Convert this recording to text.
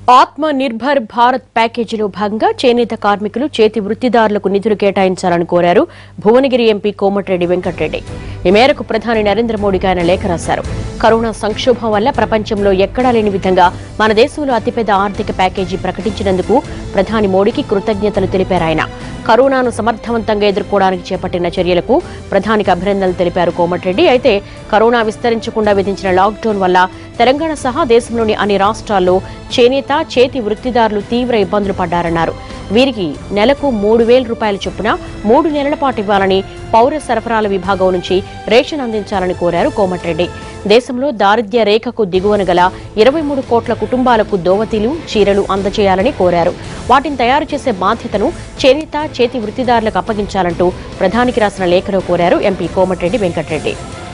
ఆత్మ నిర్భర్ భారత్ ప్యాకేజీలో భాగంగా చేనేత కార్మికులు చేతి వృత్తిదారులకు నిధులు కేటాయించాలని కోరారు భువనగిరి ఎంపీ కోమటిరెడ్డి వెంకటరెడ్డి ఈ మేరకు ప్రధాని నరేంద్ర మోడీకి ఆయన లేఖ రాశారు కరోనా సంక్షోభం వల్ల ప్రపంచంలో ఎక్కడా లేని విధంగా మన దేశంలో అతిపెద్ద ఆర్థిక ప్యాకేజీ ప్రకటించినందుకు ప్రధాని మోడీకి కృతజ్ఞతలు తెలిపారు ఆయన కరోనాను సమర్థవంతంగా ఎదుర్కోవడానికి చేపట్టిన చర్యలకు ప్రధానికి అభినందనలు తెలిపారు కోమటిరెడ్డి అయితే కరోనా విస్తరించకుండా విధించిన లాక్డౌన్ వల్ల తెలంగాణ సహా దేశంలోని అన్ని రాష్ట్రాల్లో చేనేత చేతి వృత్తిదారులు తీవ్ర ఇబ్బందులు పడ్డారన్నారు వీరికి నెలకు మూడు వేల రూపాయల చొప్పున మూడు నెలల పాటు ఇవ్వాలని పౌర సరఫరాల విభాగం నుంచి రేషన్ అందించాలని కోరారు కోమటిరెడ్డి దేశంలో దారిద్ర్య రేఖకు దిగువన గల ఇరవై మూడు కోట్ల కుటుంబాలకు దోవతీలు చీరలు అందజేయాలని కోరారు వాటిని తయారు చేసే బాధ్యతను చేనేత చేతి వృత్తిదారులకు అప్పగించాలంటూ ప్రధానికి రాసిన లేఖలో కోరారు ఎంపీ కోమటిరెడ్డి వెంకటరెడ్డి